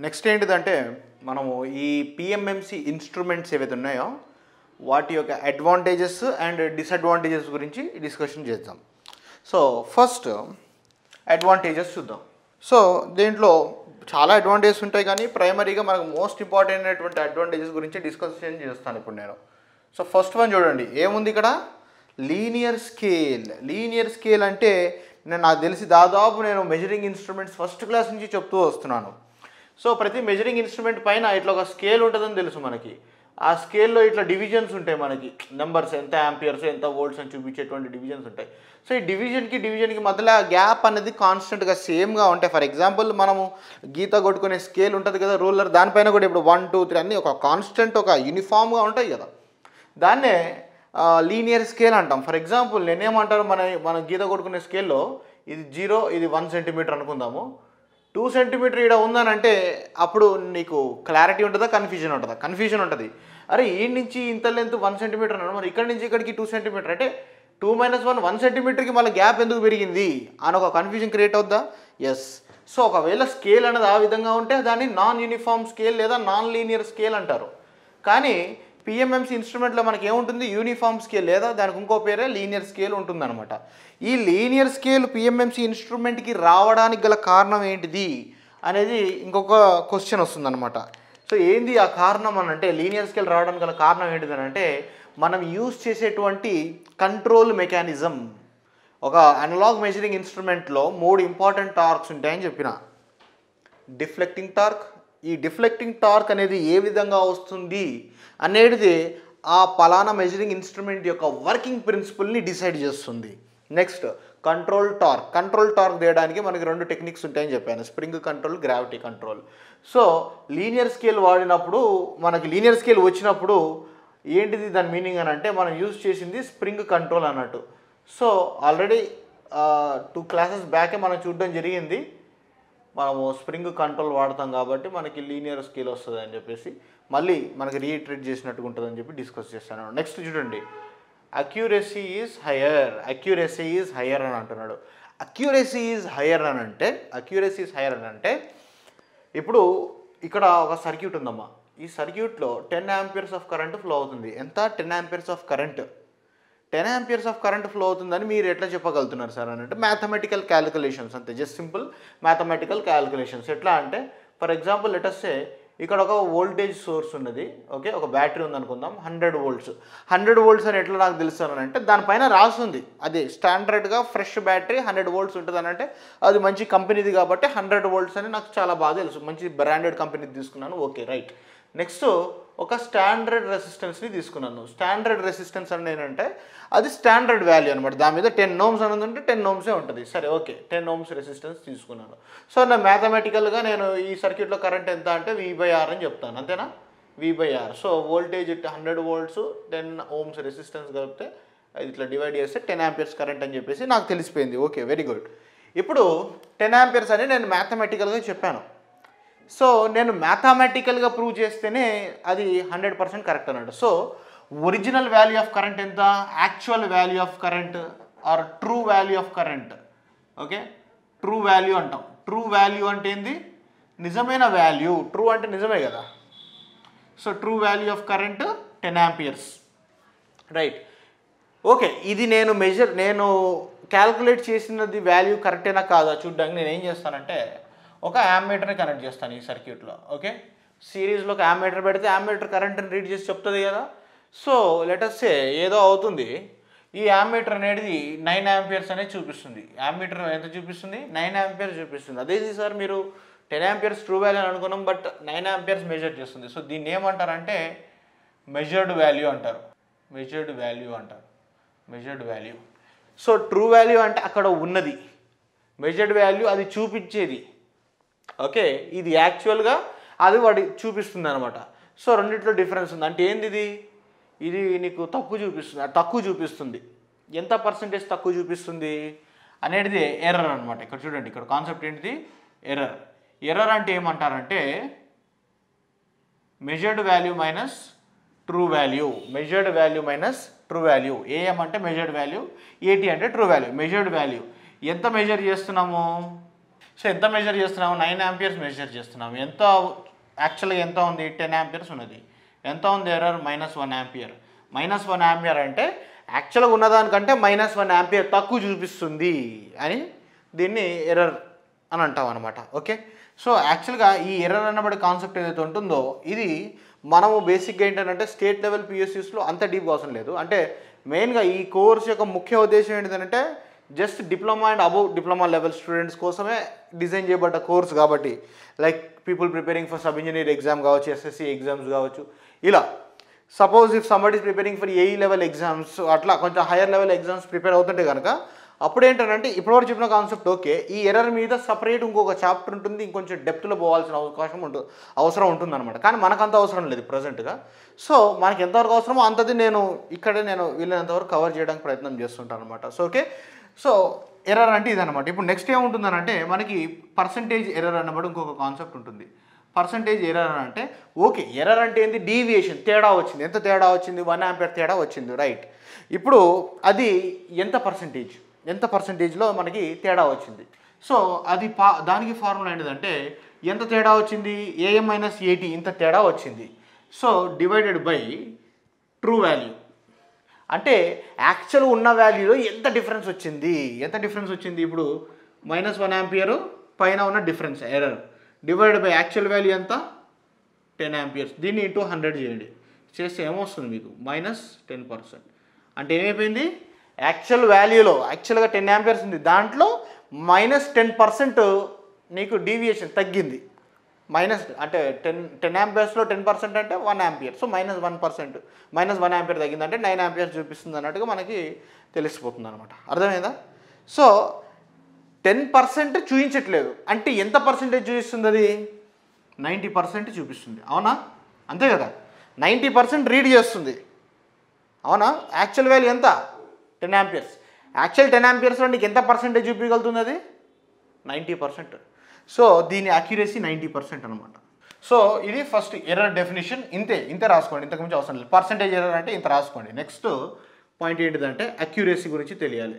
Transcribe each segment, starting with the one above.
Next ఏంటిదంటే మనము ఈ పిఎంఎంసి ఇన్స్ట్రుమెంట్స్ ఏవైతే ఉన్నాయో వాటి యొక్క అడ్వాంటేజెస్ అండ్ డిసడ్వాంటేజెస్ గురించి డిస్కషన్ చేద్దాం సో ఫస్ట్ అడ్వాంటేజెస్ చూద్దాం సో దీంట్లో చాలా అడ్వాంటేజెస్ ఉంటాయి కానీ ప్రైమరీగా మనకు మోస్ట్ ఇంపార్టెంట్ అయినటువంటి అడ్వాంటేజెస్ గురించి డిస్కషన్ చేస్తాను ఇప్పుడు నేను సో ఫస్ట్ వన్ చూడండి ఏముంది ఇక్కడ లీనియర్ స్కేల్ లీనియర్ స్కేల్ అంటే నేను నాకు తెలిసి దాదాపు నేను మెజరింగ్ ఇన్స్ట్రుమెంట్స్ ఫస్ట్ క్లాస్ నుంచి చెప్తూ వస్తున్నాను సో ప్రతి మెజరింగ్ ఇన్స్ట్రుమెంట్ పైన ఇట్లా ఒక స్కేల్ ఉంటుందని తెలుసు మనకి ఆ స్కేల్లో ఇట్లా డివిజన్స్ ఉంటాయి మనకి నెంబర్స్ ఎంత యాంపియర్స్ ఎంత వోల్ట్స్ అని చూపించేటువంటి డివిజన్స్ ఉంటాయి సో ఈ డివిజన్కి డివిజన్కి మధ్యలో ఆ గ్యాప్ అనేది కాన్స్టెంట్గా సేమ్గా ఉంటాయి ఫర్ ఎగ్జాంపుల్ మనము గీత కొట్టుకునే స్కేల్ ఉంటుంది కదా రూలర్ దానిపైన కూడా ఇప్పుడు వన్ టూ త్రీ అన్నీ ఒక కాన్స్టెంట్ ఒక యూనిఫామ్గా ఉంటాయి కదా దాన్నే లీనియర్ స్కేల్ అంటాం ఫర్ ఎగ్జాంపుల్ నేనేమంటారు మన మన గీత కొట్టుకునే స్కేల్లో ఇది జీరో ఇది వన్ సెంటీమీటర్ అనుకుందాము టూ సెంటీమీటర్ ఇక్కడ ఉందనంటే అప్పుడు నీకు క్లారిటీ ఉంటుందా కన్ఫ్యూజన్ ఉంటుందా కన్ఫ్యూజన్ ఉంటుంది అరే ఈ నుంచి ఇంత లెంత్ వన్ సెంటీమీటర్ అన్నాడు మరి ఇక్కడ నుంచి ఇక్కడికి టూ సెంటీమీటర్ అంటే టూ మైనస్ వన్ వన్ సెంటీమీటర్కి మళ్ళీ గ్యాప్ ఎందుకు పెరిగింది అని ఒక కన్ఫ్యూజన్ క్రియేట్ అవుద్దా ఎస్ సో ఒకవేళ స్కేల్ అనేది ఆ విధంగా ఉంటే దాన్ని నాన్ యూనిఫామ్ స్కేల్ లేదా నాన్ లీనియర్ స్కేల్ అంటారు కానీ పిఎంఎంసీ ఇన్స్ట్రుమెంట్లో మనకి ఏముంటుంది యూనిఫామ్ స్కేల్ లేదా దానికి ఇంకో పేరే లీనియర్ స్కేల్ ఉంటుందన్నమాట ఈ లీనియర్ స్కేల్ పిఎంఎంసీ ఇన్స్ట్రుమెంట్కి రావడానికి గల కారణం ఏంటిది అనేది ఇంకొక క్వశ్చన్ వస్తుందన్నమాట సో ఏంది ఆ కారణం అని అంటే లీనియర్ స్కేల్ రావడానికి గల కారణం ఏంటిది అని అంటే మనం యూజ్ చేసేటువంటి కంట్రోల్ మెకానిజం ఒక అనలాగ్ మెజరింగ్ ఇన్స్ట్రుమెంట్లో మూడు ఇంపార్టెంట్ టార్క్స్ ఉంటాయని చెప్పిన డిఫ్లెక్టింగ్ టార్క్ ఈ డిఫ్లెక్టింగ్ టార్క్ అనేది ఏ విధంగా వస్తుంది అనేది ఆ పలానా మెజరింగ్ ఇన్స్ట్రుమెంట్ యొక్క వర్కింగ్ ప్రిన్సిపల్ని డిసైడ్ చేస్తుంది next control torque control torque చేయడానికి మనకి రెండు టెక్నిక్స్ ఉంటాయని చెప్పాను spring control gravity control so linear scale వాడినప్పుడు మనకి లీనియర్ స్కేల్ వచ్చినప్పుడు ఏంటిది దాని మీనింగ్ అని అంటే మనం యూజ్ చేసింది స్ప్రింగ్ కంట్రోల్ అన్నట్టు సో ఆల్రెడీ టూ క్లాసెస్ బ్యాకే మనం చూడడం జరిగింది మనము స్ప్రింగ్ కంట్రోల్ వాడతాం కాబట్టి మనకి లీనియర్ స్కేల్ వస్తుంది అని చెప్పేసి మళ్ళీ మనకి రీట్రేట్ చేసినట్టుగా ఉంటుందని చెప్పి డిస్కస్ చేస్తాను నెక్స్ట్ చూడండి accuracy is higher accuracy is higher అని అంటున్నాడు అక్యూరసీ ఈజ్ హయ్యర్ అని అంటే అక్యూరసీ ఈజ్ హయ్యర్ అని అంటే ఇప్పుడు ఇక్కడ ఒక సర్క్యూట్ ఉందమ్మా ఈ సర్క్యూట్లో ten amperes of current flow అవుతుంది ఎంత ten amperes of current ten amperes of current flow అవుతుందని మీరు ఎట్లా చెప్పగలుగుతున్నారు సార్ అని అంటే మ్యాథమెటికల్ క్యాలిక్యులేషన్స్ అంతే జస్ట్ సింపుల్ మ్యాథమెటికల్ క్యాలిక్యులేషన్స్ ఎట్లా అంటే ఫర్ ఎగ్జాంపుల్ లెటస్సే ఇక్కడ ఒక వోల్టేజ్ సోర్స్ ఉన్నది ఓకే ఒక బ్యాటరీ ఉంది అనుకుందాం హండ్రెడ్ వోల్ట్స్ హండ్రెడ్ వోల్ట్స్ అని ఎట్లా నాకు తెలుస్తాను అంటే దానిపైన రాస్తుంది అది స్టాండర్డ్గా ఫ్రెష్ బ్యాటరీ హండ్రెడ్ వోల్ట్స్ ఉంటుంది అని అంటే అది మంచి కంపెనీది కాబట్టి హండ్రెడ్ వోల్ట్స్ అని నాకు చాలా బాగా తెలుసు మంచి బ్రాండెడ్ కంపెనీది తీసుకున్నాను ఓకే రైట్ నెక్స్ట్ ఒక స్టాండర్డ్ రెసిస్టెన్స్ని తీసుకున్నాను స్టాండర్డ్ రెసిస్టెన్స్ అని ఏంటంటే అది స్టాండర్డ్ వాల్యూ అనమాట దాని మీద టెన్ ఓమ్స్ అనేది ఉంటే టెన్ ఓమ్సే ఉంటుంది సరే ఓకే టెన్ ఓమ్స్ రెసిస్టెన్స్ తీసుకున్నాను సో నా మ్యాథమెటికల్గా నేను ఈ సర్క్యూట్లో కరెంట్ ఎంత అంటే వి బై ఆర్ అని చెప్తాను అంతేనా V by R so voltage hundred volts ten ohms resistance కలిపితే అది ఇట్లా డివైడ్ చేస్తే టెన్ యాంపియర్స్ కరెంట్ అని చెప్పేసి నాకు తెలిసిపోయింది ఓకే వెరీ గుడ్ ఇప్పుడు టెన్ యాంపియర్స్ అని నేను మ్యాథమెటికల్గా చెప్పాను సో నేను మ్యాథమెటికల్గా ప్రూవ్ చేస్తేనే అది హండ్రెడ్ పర్సెంట్ కరెక్ట్ అన్నట్టు so original value of current ఎంత actual value of current or true value of current okay true value అంటాం ట్రూ వాల్యూ అంటే ఏంది నిజమైన వాల్యూ ట్రూ అంటే నిజమే కదా so true value of current ten amperes right okay ఇది నేను మెజర్ నేను క్యాల్కులేట్ చేసినది వాల్యూ కరెక్టేనా కాదా చూడ్డానికి నేను ఏం చేస్తానంటే ఒక యామ్మీటర్ని కనెక్ట్ చేస్తాను ఈ సర్క్యూట్లో ఓకే సిరీస్లో ఒక యామ్మీటర్ పెడితే యామ్మీటర్ కరెంట్ని రీడ్ చేసి చెప్తుంది కదా సో లెటర్సే ఏదో అవుతుంది ఈ యామ్మీటర్ అనేది నైన్ యాంపియర్స్ అనేది చూపిస్తుంది యామ్మీటర్ ఎంత చూపిస్తుంది నైన్ యాంపియర్స్ చూపిస్తుంది అదేది సార్ మీరు టెన్ యాంపియర్స్ ట్రూ వాల్యూ అని అనుకున్నాం బట్ నైన్ యాంపియర్స్ మెజర్ చేస్తుంది సో దీన్ని ఏమంటారంటే మెజర్డ్ వాల్యూ అంటారు మెజర్డ్ వాల్యూ అంటారు measured value so true value అంటే అక్కడ ఉన్నది మెజర్డ్ వాల్యూ అది చూపించేది ఓకే ఇది యాక్చువల్గా అది వాడి చూపిస్తుంది అనమాట సో రెండిట్లో డిఫరెన్స్ ఉంది అంటే ఏంది ఇది ఇది నీకు తక్కువ చూపిస్తుంది ఆ తక్కువ చూపిస్తుంది ఎంత పర్సంటేజ్ తక్కువ చూపిస్తుంది అనేది ఎర్రర్ అనమాట ఇక్కడ చూడండి ఇక్కడ కాన్సెప్ట్ ఏంటిది ఎర్రర్ ఎర్రర్ అంటే ఏమంటారంటే measured value minus true value measured value minus true value AM అంటే మెజర్డ్ వాల్యూ ఏటీ అంటే ట్రూ వాల్యూ మెజర్డ్ వాల్యూ ఎంత మెజర్ చేస్తున్నాము సో ఎంత మెజర్ చేస్తున్నాము నైన్ యాంపియర్స్ మెజర్ చేస్తున్నాము ఎంత యాక్చువల్గా ఎంత ఉంది టెన్ యాంపియర్స్ ఉన్నది ఎంత ఉంది error minus one ampere minus one ampere అంటే యాక్చువల్గా ఉన్నదానికంటే మైనస్ వన్ యాంపియర్ తక్కువ చూపిస్తుంది అని దీన్ని ఎర్రర్ అని అంటాం అనమాట ఓకే సో యాక్చువల్గా ఈ ఎర్రర్ అన్నబడి కాన్సెప్ట్ ఏదైతే ఉంటుందో ఇది మనము బేసిక్గా ఏంటంటే స్టేట్ లెవెల్ పిఎస్యూస్లో అంత డీప్ అవసరం లేదు అంటే మెయిన్గా ఈ కోర్స్ యొక్క ముఖ్య ఉద్దేశం ఏంటంటే just diploma and above diploma level students కోసమే డిజైన్ చేయబడ్డ కోర్స్ కాబట్టి like people preparing for sub engineer exam కావచ్చు ఎస్ఎస్సి ఎగ్జామ్స్ కావచ్చు ఇలా suppose if somebody is preparing for AE level exams అట్లా కొంచెం హైయర్ లెవెల్ ఎగ్జామ్స్ ప్రిపేర్ అవుతుంటే కనుక అప్పుడు ఏంటంటే ఇప్పటివరకు చెప్పిన కాన్సెప్ట్ ఓకే ఈ ఎర్రర్ మీద సపరేట్ ఇంకొక చాప్టర్ ఉంటుంది ఇంకొంచెం డెప్త్లో పోవాల్సిన అవకాశం ఉంటుంది అవసరం ఉంటుంది అనమాట కానీ మనకంత అవసరం లేదు ప్రజెంట్గా సో మనకి ఎంతవరకు అవసరమో అంతది నేను ఇక్కడే నేను వీళ్ళంతవరకు కవర్ చేయడానికి ప్రయత్నం చేస్తుంటాను అనమాట సో ఓకే సో ఎర్రర్ అంటే ఇదనమాట ఇప్పుడు నెక్స్ట్ ఏముంటుందనంటే మనకి పర్సంటేజ్ ఎర్రర్ అన్నమాట ఇంకొక కాన్సెప్ట్ ఉంటుంది పర్సంటేజ్ ఎర్రర్ అని అంటే ఓకే ఎర్రర్ అంటే ఏంది డీవియేషన్ తేడా వచ్చింది ఎంత తేడా వచ్చింది వన్ యాంపేర్ తేడా వచ్చింది రైట్ ఇప్పుడు అది ఎంత పర్సంటేజ్ ఎంత పర్సంటేజ్లో మనకి తేడా వచ్చింది సో అది పా దానికి ఫార్ములా ఏంటిదంటే ఎంత తేడా వచ్చింది ఏఎం మైనస్ ఏటీ ఇంత తేడా వచ్చింది so divided by true value అంటే యాక్చువల్ ఉన్న వాల్యూలో ఎంత డిఫరెన్స్ వచ్చింది ఎంత డిఫరెన్స్ వచ్చింది ఇప్పుడు మైనస్ వన్ యాంపియర్ పైన ఉన్న difference error divide by actual value ఎంత టెన్ యాంపియర్స్ దీన్ని ఇంటూ హండ్రెడ్ చేయండి చేస్తే ఏమొస్తుంది మీకు మైనస్ టెన్ పర్సెంట్ అంటే ఏమైపోయింది యాక్చువల్ వాల్యూలో యాక్చువల్గా టెన్ యాంపియర్స్ ఉంది దాంట్లో మైనస్ టెన్ పర్సెంట్ నీకు డీవియేషన్ తగ్గింది మైనస్ అంటే టెన్ టెన్ యాంపియర్స్లో టెన్ పర్సెంట్ అంటే one ampere so minus one percent minus one ampere తగ్గిందంటే నైన్ యాంపియర్స్ చూపిస్తుంది అన్నట్టుగా మనకి తెలిసిపోతుంది అనమాట అర్థమైందా సో టెన్ పర్సెంట్ చూపించట్లేదు అంటే ఎంత పర్సెంటేజ్ చూపిస్తుంది అది నైంటీ పర్సెంట్ చూపిస్తుంది అవునా అంతే కదా నైంటీ పర్సెంట్ రీడ్ చేస్తుంది అవునా యాక్చువల్ వాల్యూ ఎంత టెన్ యాంపియర్స్ యాక్చువల్ టెన్ యాంపియర్స్లో నీకు ఎంత పర్సెంటేజ్ చూపించగలుగుతుంది అది నైంటీ పర్సెంట్ సో దీని అక్యురసీ నైంటీ పర్సెంట్ అనమాట సో ఇది ఫస్ట్ ఎర్రర్ డెఫినేషన్ ఇంతే ఇంతే రాసుకోండి ఇంతకు మించి అవసరం లేదు పర్సెంటేజ్ ఎర్రర్ అంటే ఇంత రాసుకోండి నెక్స్ట్ పాయింట్ ఏంటిదంటే అక్యురసీ గురించి తెలియాలి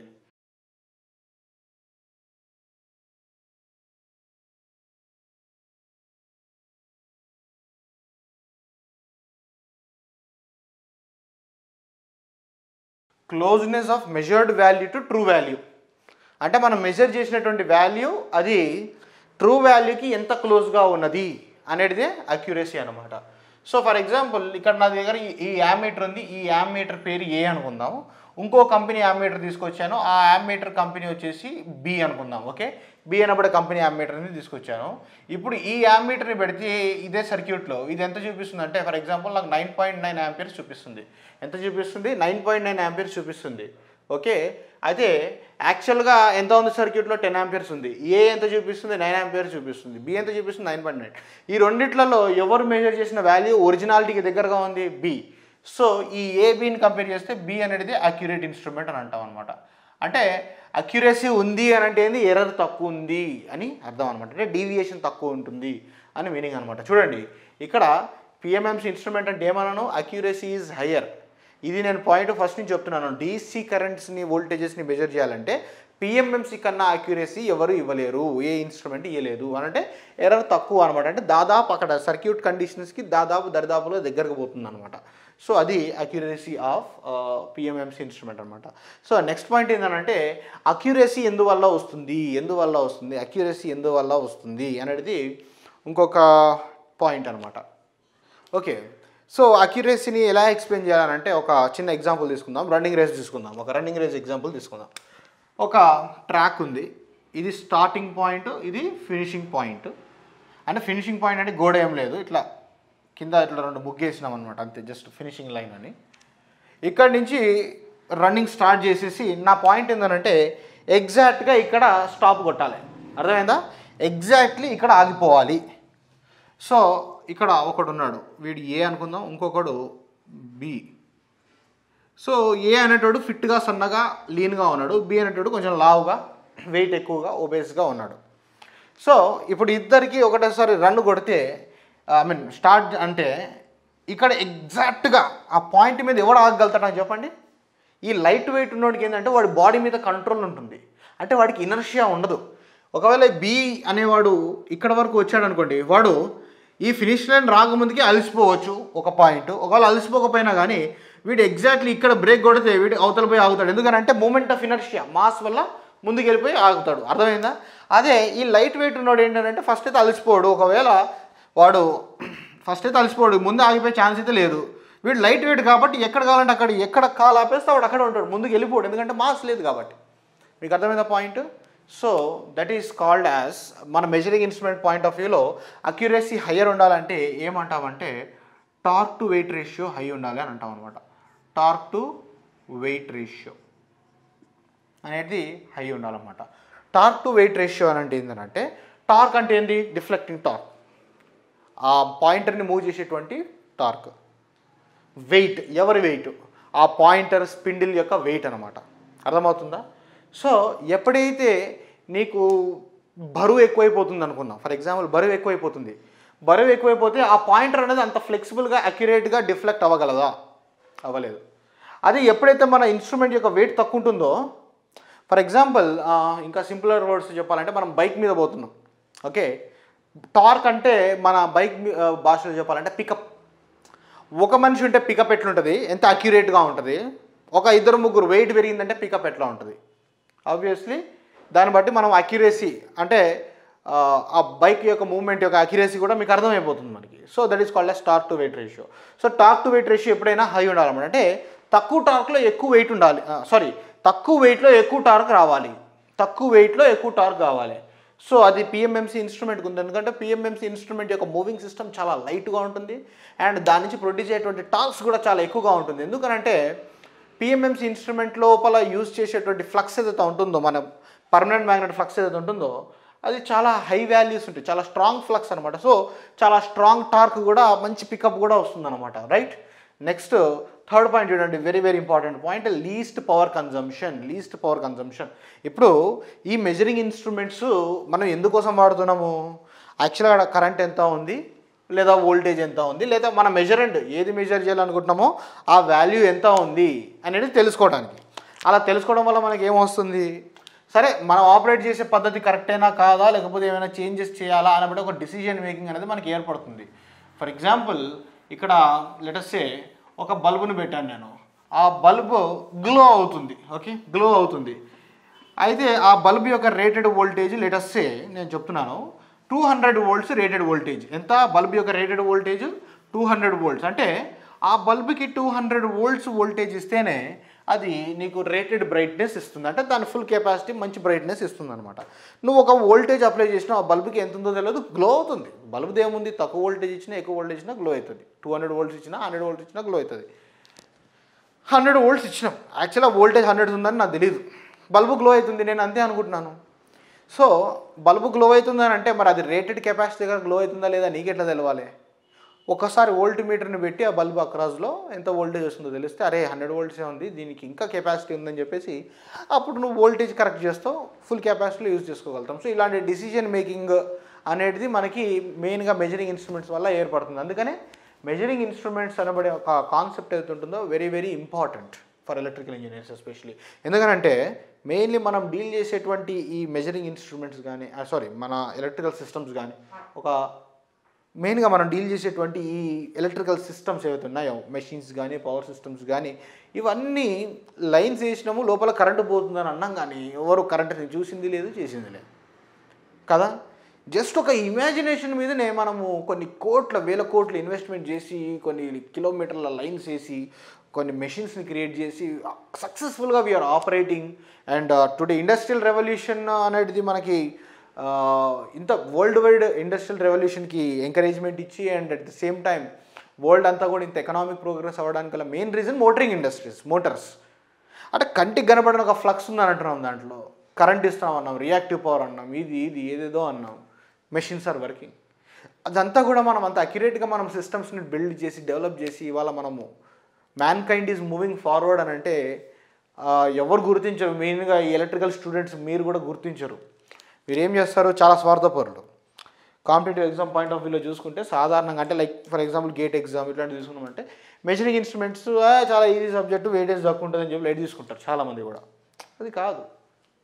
closeness of measured value to true value అంటే మనం మెజర్ చేసినటువంటి వాల్యూ అది ట్రూ వాల్యూకి ఎంత క్లోజ్గా ఉన్నది అనేటిదే అక్యురసీ అనమాట సో ఫర్ ఎగ్జాంపుల్ ఇక్కడ నా దగ్గర ఈ- ఈ యామ్మీటర్ ఉంది ఈ యామ్మీటర్ పేరు ఏ అనుకుందాం ఇంకో కంపెనీ యామ్మీటర్ తీసుకొచ్చాను ఆ యామ్మీటర్ కంపెనీ వచ్చేసి బి అనుకుందాం ఓకే బి అనబడే కంపెనీ యామ్మీటర్ని తీసుకొచ్చాను ఇప్పుడు ఈ యామ్మీటర్ని పెడితే ఇదే సర్క్యూట్లో ఇది ఎంత చూపిస్తుంది అంటే ఫర్ ఎగ్జాంపుల్ నాకు నైన్ పాయింట్ నైన్ యాంపియర్స్ చూపిస్తుంది ఎంత చూపిస్తుంది నైన్ పాయింట్ నైన్ యాంపియర్స్ చూపిస్తుంది ఓకే అయితే యాక్చువల్గా ఎంత ఉంది సర్క్యూట్లో టెన్ యాంపియర్స్ ఉంది ఏ ఎంత చూపిస్తుంది నైన్ యాంపియర్స్ చూపిస్తుంది బి ఎంత చూపిస్తుంది నైన్ పాయింట్ నైన్ ఈ రెండిట్లలో ఎవరు మెజర్ చేసిన వాల్యూ ఒరిజినాలిటీకి దగ్గరగా ఉంది బి సో ఈ ఏ బిని కంపేర్ చేస్తే బి అనేది అక్యురేట్ ఇన్స్ట్రుమెంట్ అని అంటాం అనమాట అంటే అక్యురసీ ఉంది అని అంటే ఏంది ఎర్రర్ తక్కువ ఉంది అని అర్థం అనమాట అంటే డీవియేషన్ తక్కువ ఉంటుంది అని మీనింగ్ అనమాట చూడండి ఇక్కడ పిఎంఎంసీ ఇన్స్ట్రుమెంట్ అంటే ఏమన్నాను అక్యురసీ ఈజ్ హయ్యర్ ఇది నేను పాయింట్ ఫస్ట్ నుంచి చెప్తున్నాను డీసీ కరెంట్స్ని వోల్టేజెస్ని మెజర్ చేయాలంటే పిఎంఎంసీ కన్నా అక్యురసీ ఎవరు ఇవ్వలేరు ఏ ఇన్స్ట్రుమెంట్ ఇవ్వలేదు అని అంటే ఎర్రర్ తక్కువ అనమాట అంటే దాదాపు అక్కడ సర్క్యూట్ కండిషన్స్కి దాదాపు దరిదాపులో దగ్గరకు పోతుంది అనమాట సో అది అక్యురసీ ఆఫ్ పిఎంఎంసీ ఇన్స్ట్రుమెంట్ అనమాట సో నెక్స్ట్ పాయింట్ ఏంటంటే అక్యురసీ ఎందువల్ల వస్తుంది ఎందువల్ల వస్తుంది అక్యురసీ ఎందువల్ల వస్తుంది అనేది ఇంకొక పాయింట్ అనమాట ఓకే సో అక్యురసీని ఎలా ఎక్స్ప్లెయిన్ చేయాలంటే ఒక చిన్న ఎగ్జాంపుల్ తీసుకుందాం రన్నింగ్ రేస్ తీసుకుందాం ఒక రన్నింగ్ రేస్ ఎగ్జాంపుల్ తీసుకుందాం ఒక ట్రాక్ ఉంది ఇది స్టార్టింగ్ పాయింట్ ఇది ఫినిషింగ్ పాయింట్ అంటే ఫినిషింగ్ పాయింట్ అంటే గోడ ఏం లేదు ఇట్లా కింద ఇట్లా రెండు ముగ్గేసినాం అనమాట అంతే జస్ట్ ఫినిషింగ్ లైన్ అని ఇక్కడి నుంచి రన్నింగ్ స్టార్ట్ చేసేసి నా పాయింట్ ఏంటంటే ఎగ్జాక్ట్గా ఇక్కడ స్టాప్ కొట్టాలి అర్థమైందా ఎగ్జాక్ట్లీ ఇక్కడ ఆగిపోవాలి సో ఇక్కడ ఒకడు ఉన్నాడు వీడు ఏ అనుకుందాం ఇంకొకడు బి సో ఏ అనేటోడు ఫిట్గా సన్నగా లీన్గా ఉన్నాడు బి అనేటోడు కొంచెం లావుగా వెయిట్ ఎక్కువగా ఒబేస్గా ఉన్నాడు సో ఇప్పుడు ఇద్దరికి ఒకటేసారి రన్ కొడితే ఐ మీన్ స్టార్ట్ అంటే ఇక్కడ ఎగ్జాక్ట్గా ఆ పాయింట్ మీద ఎవడు ఆగగలుగుతాడు నాకు చెప్పండి ఈ లైట్ వెయిట్ ఉన్నోడికి ఏంటంటే వాడి బాడీ మీద కంట్రోల్ ఉంటుంది అంటే వాడికి ఇనర్షియా ఉండదు ఒకవేళ బి అనేవాడు ఇక్కడ వరకు వచ్చాడు అనుకోండి వాడు ఈ ఫినిష్ లైన్ రాకముందుకే అలసిపోవచ్చు ఒక పాయింట్ ఒకవేళ అలసిపోకపోయినా కానీ వీడు ఎగ్జాక్ట్లీ ఇక్కడ బ్రేక్ కొడితే వీడు అవతల పోయి ఆగుతాడు ఎందుకంటే మూమెంట్ ఆఫ్ ఇనర్షియా మాస్ వల్ల ముందుకు వెళ్ళిపోయి ఆగుతాడు అర్థమైందా అదే ఈ లైట్ వెయిట్ ఉన్నాడు ఏంటంటే ఫస్ట్ అయితే అలసిపోడు ఒకవేళ వాడు ఫస్ట్ అయితే అలసిపోడు ముందు ఆగిపోయే ఛాన్స్ అయితే లేదు వీడు లైట్ వెయిట్ కాబట్టి ఎక్కడ కావాలంటే అక్కడ ఎక్కడ కాలు ఆపేస్తే వాడు అక్కడ ఉంటాడు ముందుకు వెళ్ళిపోడు ఎందుకంటే మాస్ లేదు కాబట్టి మీకు అర్థమైందా point so that is called as మన మెజరింగ్ ఇన్స్ట్రుమెంట్ పాయింట్ ఆఫ్ వ్యూలో అక్యురసీ హయ్యర్ ఉండాలంటే ఏమంటామంటే torque to weight ratio high ఉండాలి అని అంటాం అనమాట టార్క్ టు వెయిట్ రేషియో అనేది హై ఉండాలన్నమాట టార్క్ టు వెయిట్ రేషియో అని అంటే ఏంటంటే టార్క్ అంటే ఏంటి డిఫ్లెక్టింగ్ టార్క్ ఆ పాయింటర్ని మూవ్ చేసేటువంటి టార్క్ వెయిట్ ఎవరి వెయిట్ ఆ పాయింటర్ స్పిండిల్ యొక్క వెయిట్ అనమాట అర్థమవుతుందా సో ఎప్పుడైతే నీకు బరువు ఎక్కువైపోతుంది అనుకున్నాం ఫర్ ఎగ్జాంపుల్ బరువు ఎక్కువైపోతుంది బరువు ఎక్కువైపోతే ఆ పాయింటర్ అనేది అంత ఫ్లెక్సిబుల్గా అక్యురేట్గా డిఫ్లెక్ట్ అవ్వగలదా అవ్వలేదు అది ఎప్పుడైతే మన ఇన్స్ట్రుమెంట్ యొక్క వెయిట్ తక్కువ ఉంటుందో ఫర్ ఎగ్జాంపుల్ ఇంకా సింపులర్ వర్డ్స్ చెప్పాలంటే మనం బైక్ మీద పోతున్నాం ఓకే టార్క్ అంటే మన బైక్ మీ- ఆ, భాషలో చెప్పాలంటే పికప్ ఒక మనిషి ఉంటే పికప్ ఎట్లుంటుంది ఎంత అక్యురేట్గా ఉంటుంది ఒక ఇద్దరు ముగ్గురు వెయిట్ పెరిగిందంటే పికప్ ఎట్లా ఉంటుంది ఆబ్వియస్లీ దాన్ని బట్టి మనం అక్యురేసీ అంటే ఆ, ఆ బైక్ యొక్క మూవ్మెంట్ యొక్క అక్యురేసీ కూడా మీకు అర్థమైపోతుంది మనకి so that is called as torque to weight ratio so torque to weight ratio ఎప్పుడైనా హై ఉండాలన్నమాట అంటే తక్కువ టార్క్లో ఎక్కువ వెయిట్ ఉండాలి సారీ తక్కువ వెయిట్లో ఎక్కువ టార్క్ రావాలి తక్కువ వెయిట్లో ఎక్కువ టార్క్ కావాలి సో అది పిఎంఎంసీ ఇన్స్ట్రుమెంట్కి ఉంది ఎందుకంటే పిఎంఎంసీ ఇన్స్ట్రుమెంట్ యొక్క మూవింగ్ సిస్టమ్ చాలా లైట్గా ఉంటుంది అండ్ దాని నుంచి ప్రొడ్యూస్ అయ్యేటువంటి టార్క్స్ కూడా చాలా ఎక్కువగా ఉంటుంది ఎందుకనంటే పిఎంఎంసీ ఇన్స్ట్రుమెంట్ లోపల యూజ్ చేసేటువంటి ఫ్లక్స్ ఏదైతే ఉంటుందో మన పర్మనెంట్ మ్యాగ్నెట్ ఫ్లక్స్ ఏదైతే ఉంటుందో అది చాలా హై వాల్యూస్ ఉంటాయి చాలా స్ట్రాంగ్ ఫ్లక్స్ అనమాట సో చాలా స్ట్రాంగ్ టార్క్ కూడా మంచి పికప్ కూడా వస్తుంది అనమాట రైట్ నెక్స్ట్ థర్డ్ పాయింట్ చూడండి very very important point least power consumption least power consumption ఇప్పుడు ఈ మెజరింగ్ ఇన్స్ట్రుమెంట్స్ మనం ఎందుకోసం వాడుతున్నాము యాక్చువల్గా కరెంట్ ఎంత ఉంది లేదా వోల్టేజ్ ఎంత ఉంది లేదా మన మెజరెంట్ ఏది మెజర్ చేయాలనుకుంటున్నామో ఆ వాల్యూ ఎంత ఉంది అనేది తెలుసుకోవడానికి అలా తెలుసుకోవడం వల్ల మనకి ఏమొస్తుంది సరే మనం ఆపరేట్ చేసే పద్ధతి కరెక్టేనా కాదా లేకపోతే ఏమైనా చేంజెస్ చేయాలా అనబడి ఒక డిసిజన్ మేకింగ్ అనేది మనకి ఏర్పడుతుంది ఫర్ ఎగ్జాంపుల్ ఇక్కడ లెటస్సే ఒక బల్బును పెట్టాను నేను ఆ బల్బు గ్లో అవుతుంది ఓకే గ్లో అవుతుంది అయితే ఆ బల్బ్ యొక్క రేటెడ్ వోల్టేజ్ లెటస్సే నేను చెప్తున్నాను two hundred volts rated voltage ఎంత బల్బ్ యొక్క rated voltage two hundred volts అంటే ఆ బల్బ్కి టూ హండ్రెడ్ వోల్ట్స్ వోల్టేజ్ ఇస్తేనే అది నీకు రేటెడ్ బ్రైట్నెస్ ఇస్తుంది అంటే దాని ఫుల్ కెపాసిటీ మంచి బ్రైట్నెస్ ఇస్తుంది అనమాట నువ్వు ఒక వోల్టేజ్ అప్లై చేసినా ఆ బల్బ్కి ఎంత ఉందో తెలియదు గ్లో అవుతుంది బల్బ్ ఏముంది తక్కువ వోల్టేజ్ ఇచ్చినా ఎక్కువ వోల్టేజ్ ఇచ్చినా గ్లో అవుతుంది టూ హండ్రెడ్ వోల్ట్స్ ఇచ్చినా హండ్రెడ్ వోల్ట్స్ ఇచ్చినా గ్లో అవుతుంది హండ్రెడ్ వోల్ట్స్ ఇచ్చినాం యాక్చువల్గా వోల్టేజ్ హండ్రెడ్ ఉందని నాకు తెలియదు బల్బు గ్లో అవుతుంది నేను అంతే అనుకుంటున్నాను సో బల్బు గ్లో అవుతుందని అంటే మరి అది రేటెడ్ కెపాసిటీ దగ్గర గ్లో అవుతుందా లేదా నీకెట్లా తెలవాలి ఒకసారి వోల్ట్ మీటర్ని పెట్టి ఆ బల్బు అక్రాస్లో ఎంత వోల్టేజ్ వస్తుందో తెలిస్తే అరే హండ్రెడ్ వోల్ట్సే ఉంది దీనికి ఇంకా కెపాసిటీ ఉందని చెప్పేసి అప్పుడు నువ్వు వోల్టేజ్ కరెక్ట్ చేస్తావు ఫుల్ కెపాసిటీలో యూజ్ చేసుకోగలుగుతాం సో ఇలాంటి డిసిజన్ మేకింగ్ అనేది మనకి మెయిన్గా మెజరింగ్ ఇన్స్ట్రుమెంట్స్ వల్ల ఏర్పడుతుంది అందుకనే మెజరింగ్ ఇన్స్ట్రుమెంట్స్ అనబడే ఒక కాన్సెప్ట్ ఏదైతే ఉంటుందో very very important for electrical engineers especially ఎందుకనంటే మెయిన్లీ మనం డీల్ చేసేటువంటి ఈ మెజరింగ్ ఇన్స్ట్రుమెంట్స్ కానీ సారీ మన ఎలక్ట్రికల్ సిస్టమ్స్ కానీ ఒక మెయిన్గా మనం డీల్ చేసేటువంటి ఈ ఎలక్ట్రికల్ సిస్టమ్స్ ఏవైతే ఉన్నాయో మెషిన్స్ కానీ పవర్ సిస్టమ్స్ కానీ ఇవన్నీ లైన్స్ వేసినాము లోపల కరెంటు పోతుందని అన్నాం కానీ ఎవరు కరెంటుని చూసింది లేదు చేసింది లేదు కదా జస్ట్ ఒక ఇమాజినేషన్ మీదనే మనము కొన్ని కోట్ల వేల కోట్లు ఇన్వెస్ట్మెంట్ చేసి కొన్ని కిలోమీటర్ల లైన్స్ వేసి కొన్ని మెషిన్స్ని క్రియేట్ చేసి సక్సెస్ఫుల్గా we are operating and today industrial revolution అనేది మనకి ఆ, ఇంత వరల్డ్ వైడ్ ఇండస్ట్రియల్ రెవల్యూషన్కి ఎంకరేజ్మెంట్ ఇచ్చి and at the same time world అంతా కూడా ఇంత ఎకనామిక్ ప్రోగ్రెస్ అవ్వడానికి గల main reason motoring industries motors అంటే కంటికి కనబడిన ఒక ఫ్లక్స్ ఉందని అంటున్నాం దాంట్లో కరెంట్ ఇస్తున్నాం అన్నాం రియాక్టివ్ పవర్ అన్నాం ఇది ఇది ఏదేదో అన్నాం మెషిన్స్ ఆర్ వర్కింగ్ అదంతా కూడా మనం అంత అక్యురేట్గా మనం సిస్టమ్స్ని బిల్డ్ చేసి డెవలప్ చేసి ఇవాళ మనము mankind is moving forward అని అంటే ఆ, ఎవరు గుర్తించరు మెయిన్గా ఈ ఎలక్ట్రికల్ స్టూడెంట్స్ మీరు కూడా గుర్తించరు మీరు ఏం చేస్తారు చాలా స్వార్థపరులు కాంపిటేటివ్ ఎగ్జామ్ పాయింట్ ఆఫ్ వ్యూలో చూసుకుంటే సాధారణంగా అంటే like for example gate exam ఇట్లాంటివి తీసుకున్నామంటే మెజరింగ్ ఇన్స్ట్రుమెంట్స్ చాలా ఈజీ సబ్జెక్టు వెయిటేజ్ తక్కువ ఉంటుందని చెప్పి లైట్ తీసుకుంటారు చాలామంది కూడా అది కాదు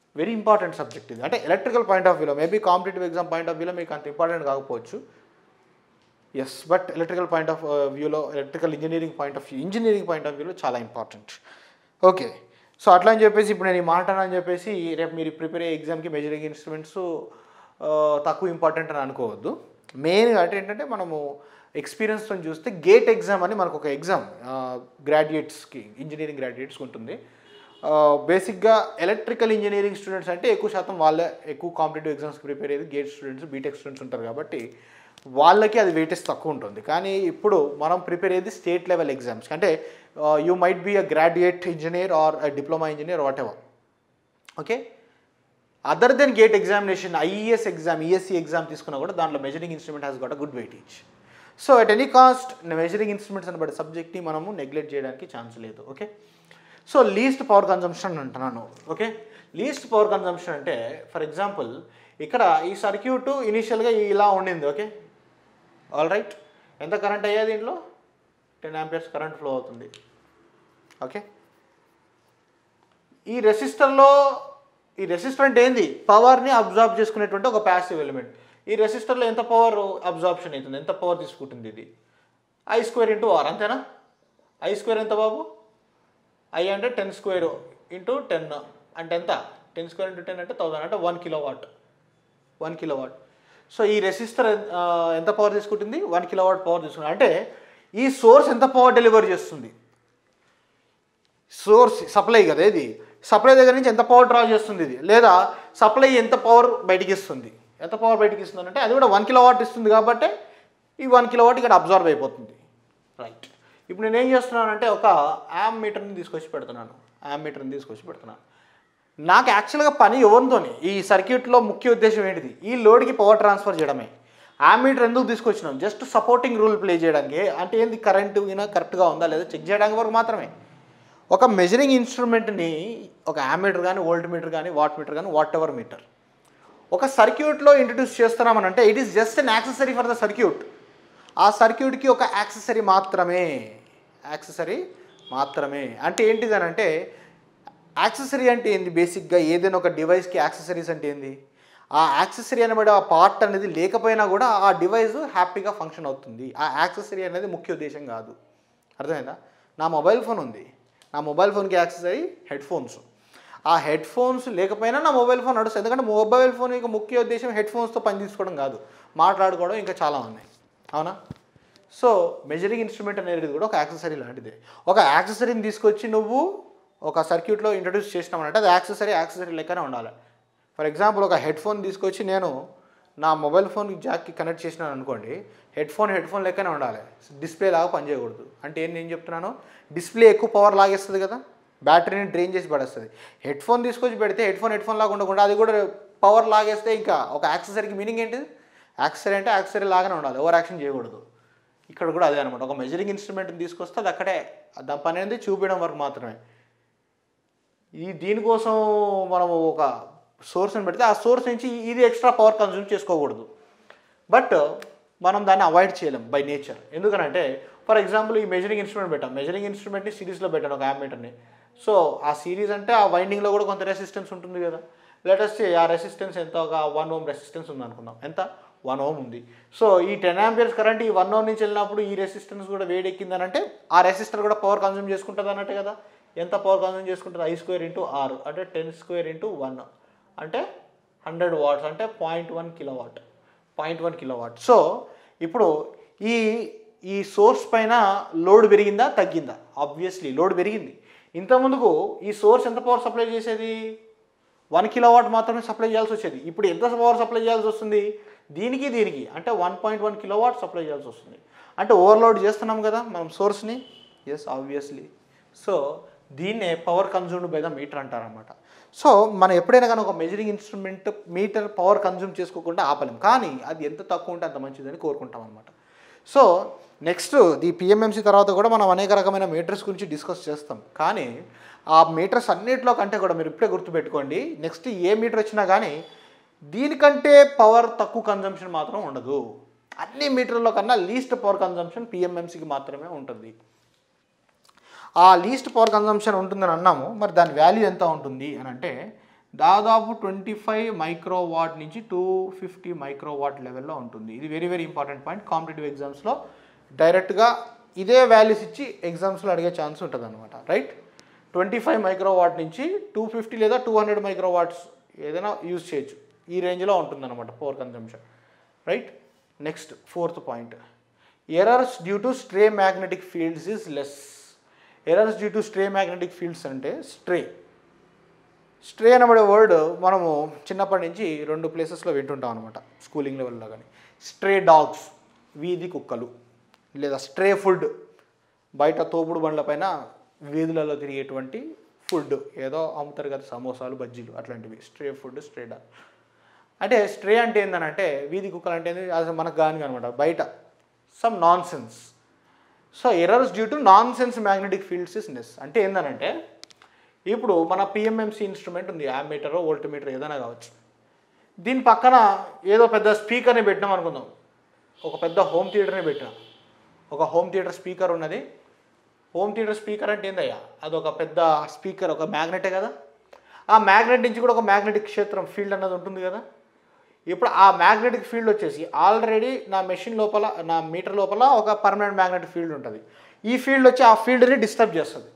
వెరీ ఇంపార్టెంట్ సబ్జెక్ట్ ఇది అంటే ఎలక్ట్రికల్ పాయింట్ ఆఫ్ వ్యూలో maybe competitive exam point of వ్యూలో మీకు అంత ఇంపార్టెంట్ కాకపోవచ్చు yes but electrical point of వ్యూలో electrical engineering point of view engineering point of వ్యూలో చాలా ఇంపార్టెంట్ ఓకే సో అట్లా అని చెప్పేసి ఇప్పుడు నేను ఈ మాట అని చెప్పేసి రేపు మీరు ప్రిపేర్ అయ్యే ఎగ్జామ్కి మెజరింగ్ ఇన్స్ట్రుమెంట్స్ తక్కువ ఇంపార్టెంట్ అని అనుకోవద్దు మెయిన్గా అంటే ఏంటంటే మనము ఎక్స్పీరియన్స్తో చూస్తే గేట్ ఎగ్జామ్ అని మనకు ఒక ఎగ్జామ్ గ్రాడ్యుయేట్స్కి ఇంజనీరింగ్ గ్రాడ్యుయేట్స్కి ఉంటుంది బేసిక్గా ఎలక్ట్రికల్ ఇంజనీరింగ్ స్టూడెంట్స్ అంటే ఎక్కువ శాతం వాళ్ళే ఎక్కువ కాంపిటేటివ్ ఎగ్జామ్స్కి ప్రిపేర్ అయ్యేది గేట్ స్టూడెంట్స్ బీటెక్ స్టూడెంట్స్ ఉంటారు కాబట్టి వాళ్ళకి అది వెయిటేజ్ తక్కువ ఉంటుంది కానీ ఇప్పుడు మనం ప్రిపేర్ అయ్యేది స్టేట్ లెవెల్ ఎగ్జామ్స్ అంటే you might be a graduate engineer or diploma engineer whatever okay other than gate examination IES exam ESC exam తీసుకున్నా కూడా దాంట్లో measuring instrument has got a good weightage so at any cost measuring instruments అనబడే సబ్జెక్ట్ని మనము neglect చేయడానికి chance లేదు okay so least power consumption అంటున్నాను okay least power consumption అంటే ఫర్ ఎగ్జాంపుల్ ఇక్కడ ఈ సర్క్యూట్ ఇనీషియల్గా ఇలా ఉండింది ఓకే ఆల్ రైట్ ఎంత కరెంట్ అయ్యేది దీంట్లో టెన్ ఆంపియర్స్ కరెంట్ ఫ్లో అవుతుంది ఓకే ఈ రెసిస్టర్లో ఈ రెసిస్టర్ అంటే ఏంది పవర్ని అబ్జార్బ్ చేసుకునేటువంటి ఒక ప్యాసివ్ ఎలిమెంట్ ఈ రెసిస్టర్లో ఎంత పవర్ అబ్జార్ప్షన్ అవుతుంది ఎంత పవర్ తీసుకుంటుంది ఇది ఐ స్క్వేర్ ఇంటూ ఆర్ అంతేనా ఐ స్క్వేర్ ఎంత బాబు ఐ అంటే టెన్ స్క్వేర్ ఇంటూ టెన్ అంటే ఎంత టెన్ స్క్వేర్ ఇంటూ టెన్ అంటే థౌసండ్ అంటే one kilowatt one kilowatt so ఈ రెసిస్టర్ ఎంత పవర్ తీసుకుంటుంది వన్ కిలో వాట్ పవర్ తీసుకుంటుంది అంటే ఈ సోర్స్ ఎంత పవర్ డెలివర్ చేస్తుంది సోర్స్ సప్లై కదా ఇది సప్లై దగ్గర నుంచి ఎంత పవర్ డ్రా చేస్తుంది ఇది లేదా సప్లై ఎంత పవర్ బయటికి ఇస్తుంది ఎంత పవర్ బయటికి ఇస్తుంది అంటే అది కూడా వన్ కిలో వాట్ ఇస్తుంది కాబట్టి ఈ వన్ కిలో వాట్ ఇక్కడ అబ్జర్వ్ అయిపోతుంది రైట్ ఇప్పుడు నేను ఏం చేస్తున్నానంటే ఒక యామ్ మీటర్ని తీసుకొచ్చి పెడుతున్నాను యామ్ మీటర్ని తీసుకొచ్చి పెడుతున్నాను నాకు యాక్చువల్గా పని ఎవరితోని ఈ సర్క్యూట్లో ముఖ్య ఉద్దేశం ఏంటిది ఈ లోడ్కి పవర్ ట్రాన్స్ఫర్ చేయడమే మీటర్ ఎందుకు తీసుకొచ్చినాం జస్ట్ సపోర్టింగ్ రూల్ ప్లే చేయడానికి అంటే ఏంది కరెంటు ఈయన కరెక్ట్గా ఉందా లేదా చెక్ చేయడానికి వరకు మాత్రమే ఒక మెజరింగ్ ఇన్స్ట్రుమెంట్ని ఒక యామీటర్ కానీ వోల్ట్ మీటర్ కానీ వాట్ మీటర్ కానీ వాట్ ఎవర్ మీటర్ ఒక సర్క్యూట్లో ఇంట్రడ్యూస్ చేస్తున్నామనంటే it is just an accessory for the circuit ఆ సర్క్యూట్కి ఒక యాక్సెసరీ మాత్రమే యాక్సెసరీ మాత్రమే అంటే ఏంటిది అని అంటే యాక్సెసరీ అంటే ఏంది బేసిక్గా ఏదైనా ఒక డివైస్కి యాక్సెసరీస్ అంటే ఏంది ఆ యాక్సెసరీ అనబడే ఆ పార్ట్ అనేది లేకపోయినా కూడా ఆ డివైస్ హ్యాపీగా ఫంక్షన్ అవుతుంది ఆ యాక్సెసరీ అనేది ముఖ్య ఉద్దేశం కాదు అర్థమైందా నా మొబైల్ ఫోన్ ఉంది నా మొబైల్ ఫోన్కి యాక్సెసరీ హెడ్ ఫోన్స్ ఆ హెడ్ ఫోన్స్ లేకపోయినా నా మొబైల్ ఫోన్ నడుస్తుంది ఎందుకంటే మొబైల్ ఫోన్ యొక్క ముఖ్య ఉద్దేశం హెడ్ ఫోన్స్తో పని తీసుకోవడం కాదు మాట్లాడుకోవడం ఇంకా చాలా ఉన్నాయి అవునా సో మెజరింగ్ ఇన్స్ట్రుమెంట్ అనేది కూడా ఒక యాక్సెసరీ లాంటిదే ఒక యాక్సెసరీని తీసుకొచ్చి నువ్వు ఒక సర్క్యూట్లో ఇంట్రడ్యూస్ చేసినామంటే అది యాక్సెసరీ యాక్సెసరీ లెక్కనే ఉండాలి ఫర్ ఎగ్జాంపుల్ ఒక హెడ్ ఫోన్ తీసుకొచ్చి నేను నా మొబైల్ ఫోన్ జాక్కి కనెక్ట్ చేసినాను అనుకోండి హెడ్ ఫోన్ హెడ్ ఫోన్ లెక్కనే ఉండాలి డిస్ప్లే లాగా పనిచేయకూడదు అంటే ఏం నేను చెప్తున్నాను డిస్ప్లే ఎక్కువ పవర్ లాగేస్తుంది కదా బ్యాటరీని డ్రైన్ చేసి పడేస్తుంది హెడ్ ఫోన్ తీసుకొచ్చి పెడితే హెడ్ ఫోన్ హెడ్ ఫోన్ లాగా ఉండకుండా అది కూడా పవర్ లాగేస్తే ఇంకా ఒక యాక్సెసరీకి మీనింగ్ ఏంటిది యాక్సెసరీ అంటే యాక్సెసరీ లాగానే ఉండాలి ఓవర్ యాక్షన్ చేయకూడదు ఇక్కడ కూడా అదే అనమాట ఒక మెజరింగ్ ఇన్స్ట్రుమెంట్ని తీసుకొస్తే అది అక్కడే దాని పని అనేది చూపించడం వరకు మాత్రమే ఈ దీనికోసం మనం ఒక సోర్స్ని పెడితే ఆ సోర్స్ నుంచి ఇది ఎక్స్ట్రా పవర్ కన్జ్యూమ్ చేసుకోకూడదు బట్ మనం దాన్ని అవాయిడ్ చేయలేం బై నేచర్ ఎందుకనంటే ఫర్ ఎగ్జాంపుల్ ఈ మెజరింగ్ ఇన్స్ట్రుమెంట్ పెట్టాం మెజరింగ్ ఇన్స్ట్రుమెంట్ని సిరీస్లో పెట్టాను ఒక యామ్మీటర్ని సో ఆ సిరీస్ అంటే ఆ వైండింగ్లో కూడా కొంత రెసిస్టెన్స్ ఉంటుంది కదా లేటెస్ట్ ఆ రెసిస్టెన్స్ ఎంత ఒక వన్ ఓమ్ రెసిస్టెన్స్ ఉంది అనుకుందాం ఎంత వన్ ఓమ్ ఉంది సో ఈ టెన్ ఆంపియర్స్ కరెంట్ ఈ వన్ ఓమ్ నుంచి వెళ్ళినప్పుడు ఈ రెసిస్టెన్స్ కూడా వేడెక్కిందని అంటే ఆ రెసిస్టర్ కూడా పవర్ కన్జ్యూమ్ చేసుకుంటుంది అన్నట్టే కదా ఎంత పవర్ కన్జ్యూమ్ చేసుకుంటుంది ఐ స్క్వేర్ ఇంటూ ఆర్ అంటే టెన్ స్క్వేర్ ఇంటూ వన్ అంటే హండ్రెడ్ వాట్స్ అంటే point one kilowatt point one kilowatt so ఇప్పుడు ఈ ఈ సోర్స్ పైన లోడ్ పెరిగిందా తగ్గిందా ఆబ్వియస్లీ లోడ్ పెరిగింది ఇంత ముందుకు ఈ సోర్స్ ఎంత పవర్ సప్లై చేసేది వన్ కిలో వాట్ మాత్రమే సప్లై చేయాల్సి వచ్చేది ఇప్పుడు ఎంత పవర్ సప్లై చేయాల్సి వస్తుంది దీనికి దీనికి అంటే one point one kilowatt supply చేయాల్సి వస్తుంది అంటే ఓవర్లోడ్ చేస్తున్నాం కదా మనం సోర్స్ని ఎస్ ఆబ్వియస్లీ సో దీన్నే power consumed by the meter అంటారనమాట సో మనం ఎప్పుడైనా కానీ ఒక measuring instrument meter power consume చేసుకోకుండా ఆపలేం కానీ అది ఎంత తక్కువ ఉంటే అంత మంచిదని కోరుకుంటాం అనమాట సో నెక్స్ట్ ఈ పిఎంఎంసీ తర్వాత కూడా మనం అనేక రకమైన మీటర్స్ గురించి డిస్కస్ చేస్తాం కానీ ఆ మీటర్స్ అన్నిటిలో కంటే కూడా మీరు ఇప్పుడే గుర్తుపెట్టుకోండి నెక్స్ట్ ఏ మీటర్ వచ్చినా కానీ దీనికంటే పవర్ తక్కువ కన్జంప్షన్ మాత్రం ఉండదు అన్ని మీటర్లో కన్నా లీస్ట్ పవర్ కన్జంప్షన్ పిఎంఎంసీకి మాత్రమే ఉంటుంది ఆ లీస్ట్ పవర్ కన్జంప్షన్ ఉంటుందని అన్నాము మరి దాని వాల్యూ ఎంత ఉంటుంది అని అంటే దాదాపు ట్వంటీ ఫైవ్ మైక్రోవాట్ నుంచి టూ ఫిఫ్టీ మైక్రోవాట్ లెవెల్లో ఉంటుంది ఇది very very important point competitive ఎగ్జామ్స్లో డైరెక్ట్గా ఇదే వాల్యూస్ ఇచ్చి ఎగ్జామ్స్లో అడిగే ఛాన్స్ ఉంటుంది అనమాట రైట్ ట్వంటీ ఫైవ్ మైక్రోవాట్ నుంచి టూ ఫిఫ్టీ లేదా టూ హండ్రెడ్ మైక్రోవాట్స్ ఏదైనా యూజ్ చేయొచ్చు ఈ రేంజ్లో ఉంటుందన్నమాట power consumption right next fourth point errors due to stray magnetic fields is less errors due to stray magnetic fields అంటే స్ట్రే స్ట్రే అనబడే word మనము చిన్నప్పటి నుంచి రెండు ప్లేసెస్లో వింటుంటాం అనమాట స్కూలింగ్ లెవెల్లో కానీ స్ట్రే డాగ్స్ వీధి కుక్కలు లేదా స్ట్రే ఫుడ్ బయట తోపుడు బండ్ల పైన వీధులలో తిరిగేటువంటి ఫుడ్ ఏదో అమ్ముతారు కదా సమోసాలు బజ్జీలు అట్లాంటివి స్ట్రే ఫుడ్ స్ట్రే డాగ్ అంటే స్ట్రే అంటే ఏంటంటే వీధి కుక్కలు అంటే ఏంది? అది మనకు కాని అనమాట బయట some nonsense so errors due to nonsense magnetic fields is less అంటే ఏంటంటే ఇప్పుడు మన పిఎంఎంసి ఇన్స్ట్రుమెంట్ ఉంది యామ్మీటర్ వోల్ట్మీటర్ ఏదైనా కావచ్చు దీని పక్కన ఏదో పెద్ద స్పీకర్ని పెట్టినాం అనుకుందాం ఒక పెద్ద హోమ్ థియేటర్ని పెట్టినాం ఒక హోమ్ థియేటర్ స్పీకర్ ఉన్నది హోమ్ థియేటర్ స్పీకర్ అంటే ఏందయ్యా అది ఒక పెద్ద స్పీకర్ ఒక మ్యాగ్నెటే కదా ఆ మ్యాగ్నెట్ నుంచి కూడా ఒక మ్యాగ్నెటిక్ క్షేత్రం ఫీల్డ్ అన్నది ఉంటుంది కదా ఇప్పుడు ఆ మ్యాగ్నెటిక్ ఫీల్డ్ వచ్చేసి ఆల్రెడీ నా మెషిన్ లోపల నా మీటర్ లోపల ఒక పర్మనెంట్ మ్యాగ్నెటిక్ ఫీల్డ్ ఉంటుంది ఈ ఫీల్డ్ వచ్చి ఆ ఫీల్డ్ని డిస్టర్బ్ చేస్తుంది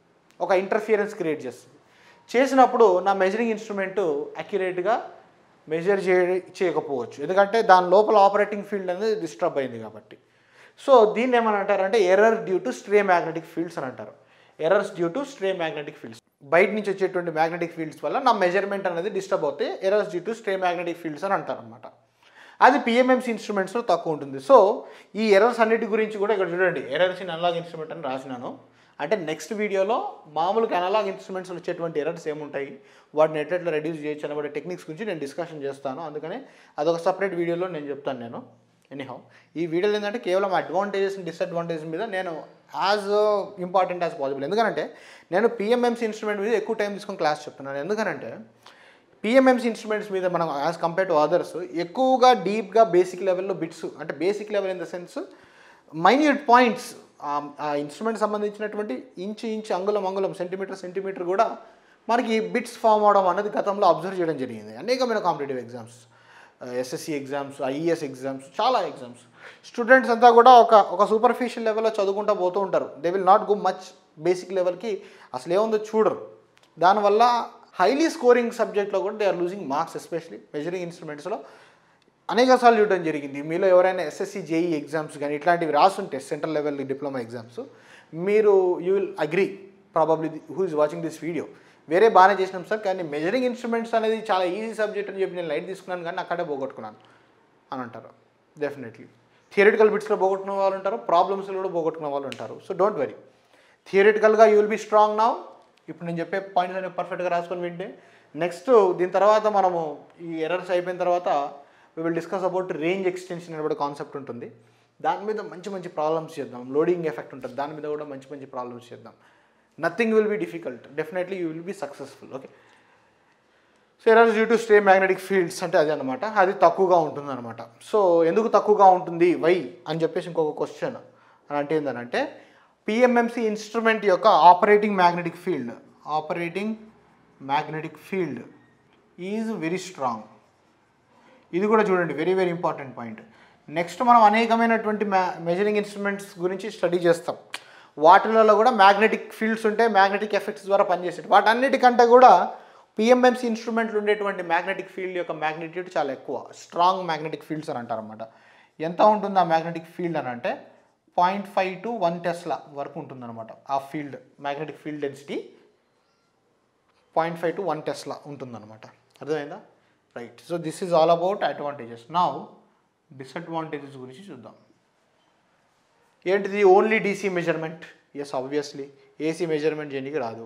ఒక ఇంటర్ఫియరెన్స్ క్రియేట్ చేస్తుంది చేసినప్పుడు నా మెజరింగ్ ఇన్స్ట్రుమెంట్ అక్యురేట్గా మెజర్ చేయ చేయకపోవచ్చు ఎందుకంటే దాని లోపల ఆపరేటింగ్ ఫీల్డ్ అనేది డిస్టర్బ్ అయింది కాబట్టి సో దీన్ని ఏమని అంటారంటే error due to stray magnetic fields అని అంటారు errors due to stray magnetic fields బయట నుంచి వచ్చేటువంటి మ్యాగ్నెటిక్ ఫీల్డ్స్ వల్ల నా మెజర్మెంట్ అనేది డిస్టర్బ్ అవుతాయి errors due to stray magnetic fields అని అంటారు అనమాట అది పిఎంఎంసీ ఇన్స్ట్రుమెంట్స్లో తక్కువ ఉంటుంది సో ఈ ఎర్రర్స్ అన్నిటి గురించి కూడా ఇక్కడ చూడండి ఎర్రర్స్ ఇన్ అనలాగ్ ఇన్స్ట్రుమెంట్ అని రాసినాను అంటే నెక్స్ట్ వీడియోలో మామూలుగా అనలాగ్ ఇన్స్ట్రుమెంట్స్లో వచ్చేటువంటి ఎర్రర్స్ ఏముంటాయి వాటిని ఎట్లా రెడ్యూస్ చేయొచ్చు అనబడే టెక్నిక్స్ గురించి నేను డిస్కషన్ చేస్తాను అందుకనే అదొక సపరేట్ వీడియోలో నేను చెప్తాను నేను ఎనీహౌ ఈ వీడియోలో ఏంటంటే కేవలం అడ్వాంటేజెస్ డిసడ్వాంటేజెస్ మీద నేను యాజ్ ఇంపార్టెంట్ యాజ్ పాసిబుల్ ఎందుకంటే నేను పిఎంఎంసీ ఇన్స్ట్రుమెంట్ మీద ఎక్కువ టైం తీసుకొని క్లాస్ చెప్తున్నాను ఎందుకనంటే పిఎంఎంసీ ఇన్స్ట్రుమెంట్స్ మీద మనం యాజ్ కంపేర్ టు అదర్స్ ఎక్కువగా డీప్గా బేసిక్ లెవెల్లో బిట్స్ అంటే basic level in the sense minute points ఆ ఇన్స్ట్రుమెంట్ సంబంధించినటువంటి ఇంచు ఇంచు అంగుళం అంగుళం సెంటీమీటర్ సెంటీమీటర్ కూడా మనకి బిట్స్ ఫామ్ అవడం అనేది గతంలో అబ్జర్వ్ చేయడం జరిగింది అనేకమైన competitive exams SSC exams IES exams చాలా ఎగ్జామ్స్ స్టూడెంట్స్ అంతా కూడా ఒక ఒక సూపర్ఫిషియల్ లెవెల్లో చదువుకుంటూ పోతూ ఉంటారు they will not go much basic లెవెల్కి అసలు ఏముందో చూడరు దానివల్ల హైలీ స్కోరింగ్ సబ్జెక్ట్లో కూడా they are losing marks especially measuring ఇన్స్ట్రుమెంట్స్లో అనేక సార్లు చూడడం జరిగింది మీలో ఎవరైనా ఎస్ఎస్సి జేఈ ఎగ్జామ్స్ కానీ ఇట్లాంటివి రాసుంటే సెంట్రల్ లెవెల్ డిప్లొమా ఎగ్జామ్స్ మీరు you will agree probably who is watching this video వేరే బాగానే చేసినాం సార్ కానీ మెజరింగ్ ఇన్స్ట్రుమెంట్స్ అనేది చాలా ఈజీ సబ్జెక్ట్ అని చెప్పి నేను లైట్ తీసుకున్నాను కానీ అక్కడే పోగొట్టుకున్నాను అని అంటారు డెఫినెట్లీ థియరిటికల్ బిట్స్లో పోగొట్టుకున్న వాళ్ళు ఉంటారు ప్రాబ్లమ్స్లో కూడా పోగొట్టుకున్న వాళ్ళు ఉంటారు సో డోంట్ వరీ థియరిటికల్గా you will be strong now ఇప్పుడు నేను చెప్పే పాయింట్స్ అనేవి పర్ఫెక్ట్గా రాసుకొని వింటే నెక్స్ట్ దీని తర్వాత మనము ఈ ఎర్రర్స్ అయిపోయిన తర్వాత we will discuss about range extension అనే కాన్సెప్ట్ ఉంటుంది దాని మీద మంచి మంచి ప్రాబ్లమ్స్ చేద్దాం లోడింగ్ ఎఫెక్ట్ ఉంటుంది దాని మీద కూడా మంచి మంచి ప్రాబ్లమ్స్ చేద్దాం nothing will be difficult definitely you will be successful okay so errors due to stay magnetic fields అంటే అదే అనమాట అది తక్కువగా ఉంటుంది అనమాట సో ఎందుకు తక్కువగా ఉంటుంది వై అని చెప్పేసి ఇంకొక క్వశ్చన్ అని అంటే ఏంటంటే పిఎంఎంసి ఇన్స్ట్రుమెంట్ యొక్క operating magnetic field operating magnetic field is very strong ఇది కూడా చూడండి very very important point next మనం అనేకమైనటువంటి మ్యా మెజరింగ్ ఇన్స్ట్రుమెంట్స్ గురించి స్టడీ చేస్తాం వాటిలలో కూడా మ్యాగ్నెటిక్ ఫీల్డ్స్ ఉంటాయి మ్యాగ్నెటిక్ ఎఫెక్ట్స్ ద్వారా పనిచేసేవి వాటన్నిటికంటే కూడా పిఎంఎంసి ఇన్స్ట్రుమెంట్లు ఉండేటువంటి మ్యాగ్నెటిక్ ఫీల్డ్ యొక్క మ్యాగ్నెట్యూడ్ చాలా ఎక్కువ స్ట్రాంగ్ మ్యాగ్నెటిక్ ఫీల్డ్స్ అని అంటారన్నమాట ఎంత ఉంటుంది ఆ మ్యాగ్నెటిక్ ఫీల్డ్ అని అంటే point five to one tesla వరకు ఉంటుందన్నమాట ఆ field magnetic field density point five to one tesla ఉంటుందన్నమాట అర్థమైందా right so this is all about advantages నా డిసడ్వాంటేజెస్ గురించి చూద్దాం ఏంటిది only DC measurement yes obviously AC measurement చేయడానికి రాదు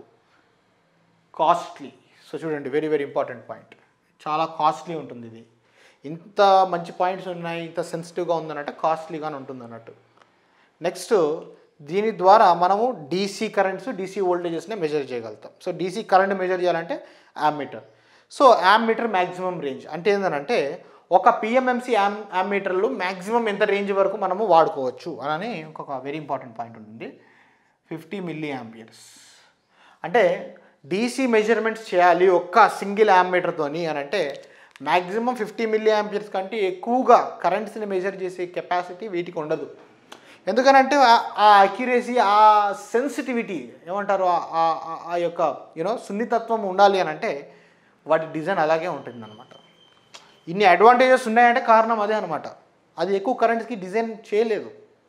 కాస్ట్లీ సో చూడండి వెరీ వెరీ ఇంపార్టెంట్ పాయింట్ చాలా కాస్ట్లీ ఉంటుంది ఇది ఇంత మంచి పాయింట్స్ ఉన్నాయి ఇంత సెన్సిటివ్గా ఉందనంటే కాస్ట్లీగానే ఉంటుంది అన్నట్టు నెక్స్ట్ దీని ద్వారా మనము డీసీ కరెంట్స్ డీసీ వోల్టేజెస్ని మెజర్ చేయగలుగుతాం సో డీసీ కరెంట్ మెజర్ చేయాలంటే ammeter so ammeter maximum range అంటే ఏంటంటే ఒక పిఎంఎంసీ యామ్ యామ్మీటర్లు మ్యాక్సిమం ఎంత రేంజ్ వరకు మనము వాడుకోవచ్చు అని ఇంకొక వెరీ ఇంపార్టెంట్ పాయింట్ ఉంటుంది ఫిఫ్టీ మిల్లీ యాంపియర్స్ అంటే డీసీ మెజర్మెంట్స్ చేయాలి ఒక్క సింగిల్ యామ్మీటర్తోని అని అంటే మ్యాక్సిమం ఫిఫ్టీ మిల్లీ యాంపియర్స్ కంటే ఎక్కువగా కరెంట్స్ని మెజర్ చేసే కెపాసిటీ వీటికి ఉండదు ఎందుకనంటే ఆ- ఆ అక్యురేసీ ఆ సెన్సిటివిటీ ఏమంటారు ఆ- ఆ- ఆ- ఆ యొక్క యూనో సున్నితత్వం ఉండాలి అని అంటే వాటి డిజైన్ అలాగే ఉంటుంది అనమాట ఇన్ని అడ్వాంటేజెస్ ఉన్నాయంటే కారణం అదే అనమాట అది ఎక్కువ కరెంట్స్కి డిజైన్ చేయలేదు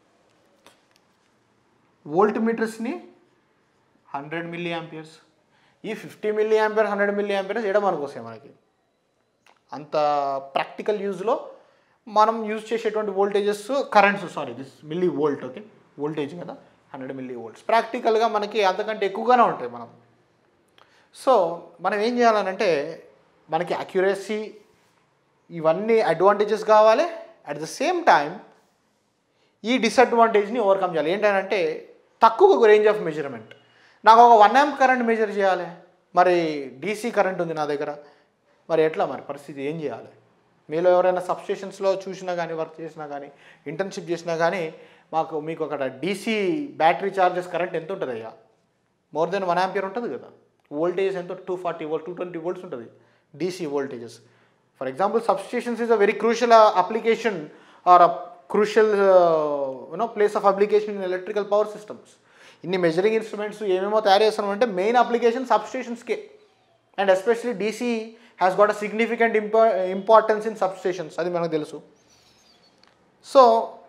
వోల్ట్ మీటర్స్ని హండ్రెడ్ మిల్లీ యాంపియర్స్ ఈ fifty milliampere hundred milliamperes ఎడ మనకు వస్తాయి మనకి అంత ప్రాక్టికల్ యూజ్లో మనం యూజ్ చేసేటువంటి voltages currents sorry this millivolt okay voltage కదా హండ్రెడ్ మిల్లీ వోల్ట్స్ ప్రాక్టికల్గా మనకి అంతకంటే ఎక్కువగానే ఉంటాయి మనం సో మనం ఏం చేయాలనంటే మనకి అక్యురసీ ఇవన్నీ అడ్వాంటేజెస్ కావాలి అట్ ద సేమ్ టైం ఈ డిసడ్వాంటేజ్ని ఓవర్కమ్ చేయాలి ఏంటంటే తక్కువ రేంజ్ ఆఫ్ మెజర్మెంట్ నాకు ఒక వన్ యాంప్ కరెంట్ మెజర్ చేయాలి మరి డీసీ కరెంట్ ఉంది నా దగ్గర మరి ఎట్లా మరి పరిస్థితి ఏం చేయాలి మీలో ఎవరైనా సబ్స్టేషన్స్లో చూసినా కానీ వర్క్ చేసినా కానీ ఇంటర్న్షిప్ చేసినా కానీ మాకు మీకు అక్కడ డీసీ బ్యాటరీ చార్జెస్ కరెంట్ ఎంత ఉంటుంది అయ్యా మోర్ దెన్ వన్ యాంపియర్ ఉంటుంది కదా వోల్టేజ్ ఎంత two forty volt two twenty volts ఉంటుంది DC voltages for example substations is a very crucial application or a crucial you know place of application in electrical power systems ఇన్ని measuring instruments ఏమేమో తయారు చేస్తున్నామంటే main application సబ్స్టేషన్స్కే and especially DC has got a significant ఇంపా importance in substations అది మనకు తెలుసు so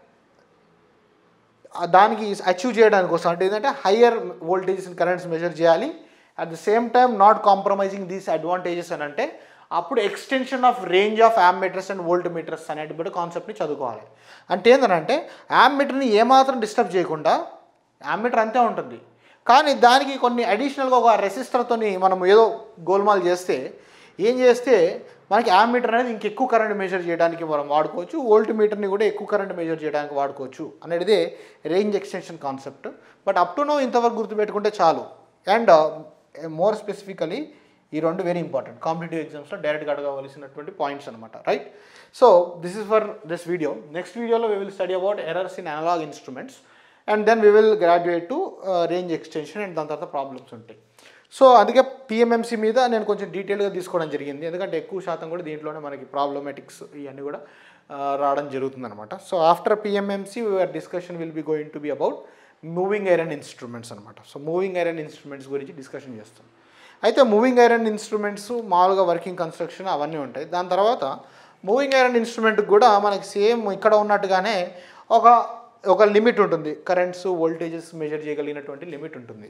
ఆ దానికి అచీవ్ చేయడానికి కోసం అంటే ఏంటంటే హయ్యర్ వోల్టేజెస్ కరెంట్స్ మెజర్ చేయాలి at the same time not compromising these advantages అని అంటే అప్పుడు extension of range of ammeters and voltmeters అనేటువంటి కాన్సెప్ట్ని చదువుకోవాలి అంటే ఏంటంటే యామ్ మీటర్ని ఏమాత్రం డిస్టర్బ్ చేయకుండా యామ్ మీటర్ అంతే ఉంటుంది కానీ దానికి కొన్ని అడిషనల్గా ఒక రెసిస్టర్తోని మనం ఏదో గోల్మాల్ చేస్తే ఏం చేస్తే మనకి యామ్ మీటర్ అనేది ఇంకెక్కువ కరెంట్ మెజర్ చేయడానికి మనం వాడుకోవచ్చు వోల్ట్ మీటర్ని కూడా ఎక్కువ కరెంట్ మెజర్ చేయడానికి వాడుకోవచ్చు అనేది range extension concept but up to no ఇంతవరకు గుర్తుపెట్టుకుంటే చాలు అండ్ మోర్ స్పెసిఫికలీ ఈ రెండు వెరీ ఇంపార్టెంట్ కాంపిటేటివ్ ఎగ్జామ్స్లో డైరెక్ట్గా అడగవలసినటువంటి పాయింట్స్ అనమాట right so this is for this video next వీడియోలో we will study about errors in analog instruments and then we will graduate to range extension and దాని తర్వాత problems ఉంటాయి సో అందుకే PMMC మీద నేను కొంచెం డీటెయిల్గా తీసుకోవడం జరిగింది ఎందుకంటే ఎక్కువ శాతం కూడా దీంట్లోనే మనకి ప్రాబ్లమాటిక్స్ ఇవన్నీ కూడా ఆ, రావడం జరుగుతుంది అనమాట so after PMMC your discussion will be going to be about moving iron instruments అనమాట సో మూవింగ్ ఐరన్ ఇన్స్ట్రుమెంట్స్ గురించి డిస్కషన్ చేస్తాం అయితే మూవింగ్ ఐరన్ ఇన్స్ట్రుమెంట్స్ మామూలుగా వర్కింగ్ కన్స్ట్రక్షన్ అవన్నీ ఉంటాయి దాని తర్వాత మూవింగ్ ఐరన్ ఇన్స్ట్రుమెంట్కి కూడా మనకి సేమ్ ఇక్కడ ఉన్నట్టుగానే ఒక ఒక లిమిట్ ఉంటుంది కరెంట్స్ వోల్టేజెస్ మెజర్ చేయగలిగినటువంటి లిమిట్ ఉంటుంది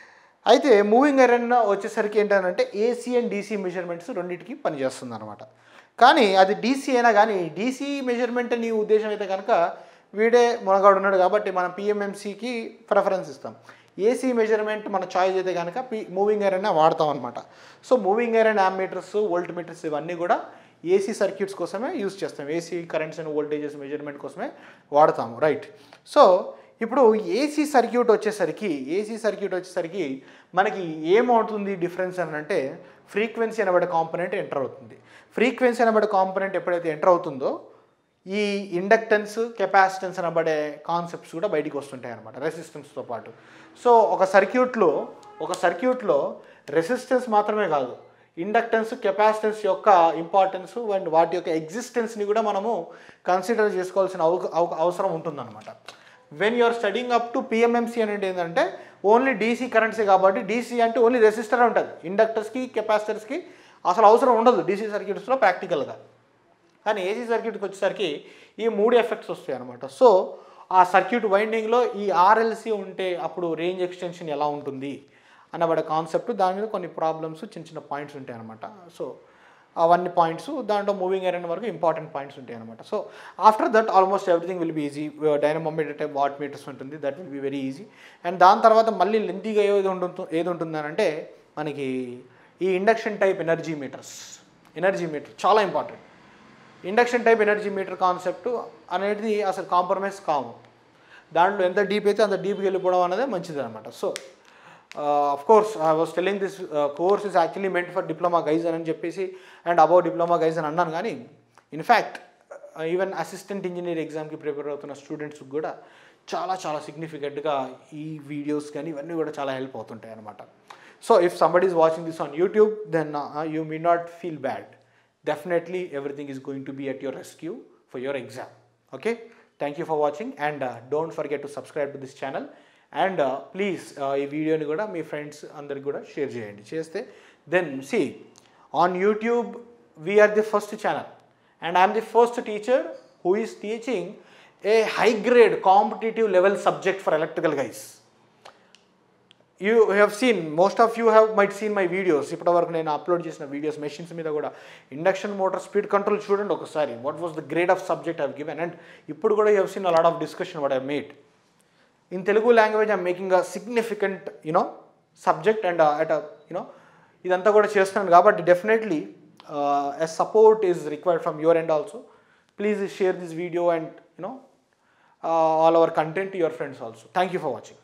అయితే మూవింగ్ ఐరన్ వచ్చేసరికి ఏంటంటే ఏసీ అండ్ డీసీ మెజర్మెంట్స్ రెండింటికి పనిచేస్తుంది అనమాట కానీ అది డీసీ అయినా కానీ డీసీ మెజర్మెంట్ నీ ఉద్దేశం అయితే కనుక వీడే మునగాడు ఉన్నాడు కాబట్టి మనం పిఎంఎంసీకి ప్రిఫరెన్స్ ఇస్తాం ఏసీ మెజర్మెంట్ మన చాయిస్ అయితే కనుక పి మూవింగ్ ఐరన్ వాడతాం అనమాట so moving iron meters volt meters ఇవన్నీ కూడా ఏసీ సర్క్యూట్స్ కోసమే యూస్ చేస్తాం AC currents and voltages measurement కోసమే వాడతాము రైట్ సో ఇప్పుడు ఏసీ సర్క్యూట్ వచ్చేసరికి ఏసీ సర్క్యూట్ వచ్చేసరికి మనకి ఏమవుతుంది డిఫరెన్స్ అని అంటే ఫ్రీక్వెన్సీ అనబడే కాంపొనెంట్ ఎంటర్ అవుతుంది ఫ్రీక్వెన్సీ అనబడే కాంపొనెంట్ ఎప్పుడైతే ఎంటర్ అవుతుందో ఈ ఇండక్టెన్స్ కెపాసిటెన్స్ అనబడే కాన్సెప్ట్స్ కూడా బయటికి వస్తుంటాయి అనమాట రెసిస్టెన్స్తో పాటు సో ఒక సర్క్యూట్లో ఒక సర్క్యూట్లో రెసిస్టెన్స్ మాత్రమే కాదు ఇండక్టెన్స్ కెపాసిటెన్స్ యొక్క ఇంపార్టెన్స్ అండ్ వాటి యొక్క ఎగ్జిస్టెన్స్ని కూడా మనము కన్సిడర్ చేసుకోవాల్సిన అవ- అవ- అవసరం ఉంటుందన్నమాట when you're studying up to PMMC అనేది ఏంటంటే ఓన్లీ డీసీ కరెంట్సే కాబట్టి డీసీ అంటే ఓన్లీ రెసిస్టర్ ఉంటుంది ఇండక్టర్స్కి కెపాసిటర్స్కి అసలు అవసరం ఉండదు డీసీ సర్క్యూట్స్లో ప్రాక్టికల్గా కానీ ఏసీ సర్క్యూట్కి వచ్చేసరికి ఈ మూడు ఎఫెక్ట్స్ వస్తాయి అనమాట సో ఆ సర్క్యూట్ వైండింగ్లో ఈ ఆర్ఎల్సి ఉంటే అప్పుడు రేంజ్ ఎక్స్టెన్షన్ ఎలా ఉంటుంది అనబడే కాన్సెప్ట్ దాని మీద కొన్ని ప్రాబ్లమ్స్ చిన్న చిన్న పాయింట్స్ ఉంటాయి అనమాట సో అవన్నీ పాయింట్స్ దాంట్లో మూవింగ్ ఐరన్ వరకు ఇంపార్టెంట్ పాయింట్స్ ఉంటాయి అనమాట so after that almost everything will be easy dynamometer type watt meters ఉంటుంది that will be very easy and దాని తర్వాత మళ్ళీ లెంతీగా ఏది ఉంటుంది ఏది ఉంటుందనంటే మనకి ఈ induction type energy meters energy meter చాలా important induction type energy meter concept అనేది అసలు కాంప్రమైజ్ కాము దాంట్లో ఎంత డీప్ అయితే అంత డీప్కి వెళ్ళిపోవడం అనేది మంచిది అనమాట so of course I was telling this course is actually meant for diploma guys అని చెప్పేసి అండ్ అబౌట్ డిప్లొమా గైజ్ అని అన్నాను కానీ ఇన్ఫ్యాక్ట్ ఈవెన్ అసిస్టెంట్ ఇంజనీర్ ఎగ్జామ్కి ప్రిపేర్ అవుతున్న స్టూడెంట్స్కి కూడా చాలా చాలా సిగ్నిఫికెంట్గా ఈ వీడియోస్ కానీ ఇవన్నీ కూడా చాలా హెల్ప్ అవుతుంటాయి అనమాట So if somebody is watching this on YouTube, then uh, you may not feel bad. Definitely everything is going to be at your rescue for your exam. Okay. Thank you for watching and uh, don't forget to subscribe to this channel. And please ఈ వీడియోని కూడా మీ friends అందరికి కూడా share చేయండి చేస్తే then see on YouTube we're the first channel and I'm the first teacher who is teaching a high grade competitive level subject for electrical guys you have seen most of you have might seen my videos ఇప్పటివరకు నేను upload చేసిన videos machines మీద కూడా induction motor speed control చూడండి ఒకసారి what was the grade of subject I've given and ఇప్పుడు కూడా you have seen a lot of discussion what I made in Telugu language I'm making a significant you know subject and at you know ఇదంతా కూడా చేస్తున్నాను కాబట్టి definitely a support is required from your end also please share this video and you know all our content your friends also thank you for watching